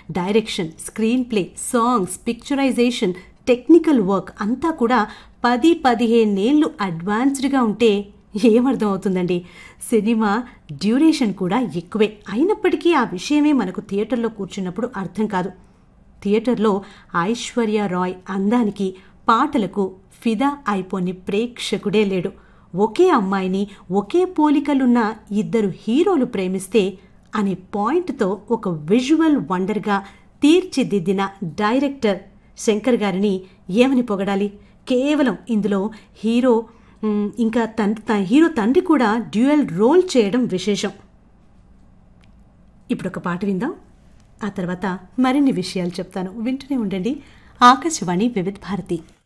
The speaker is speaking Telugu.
direction screenplay songs picturization technical work అంతా కూడా పది పదిహేనేళ్ళు అడ్వాన్స్డ్గా ఉంటే ఏమర్థం అవుతుందండి సినిమా డ్యూరేషన్ కూడా ఎక్కువే అయినప్పటికీ ఆ విషయమే మనకు థియేటర్లో కూర్చున్నప్పుడు అర్థం కాదు థియేటర్లో ఐశ్వర్య రాయ్ అందానికి పాటలకు ఫిదా అయిపోని ప్రేక్షకుడే లేడు ఒకే అమ్మాయిని ఒకే పోలికలున్న ఇద్దరు హీరోలు ప్రేమిస్తే అనే పాయింట్తో ఒక విజువల్ వండర్గా తీర్చిదిద్దిన డైరెక్టర్ శంకర్ గారిని ఏమని పొగడాలి కేవలం ఇందులో హీరో మ్, ఇంకా తన్ త- హీరో తండ్రి కూడా డ్యూయల్ రోల్ చేయడం విశేషం ఇప్పుడు ఒక పాట విందాం ఆ తర్వాత మరిన్ని విషయాలు చెప్తాను వింటూనే ఉండండి ఆకాశవాణి వివిధ భారతి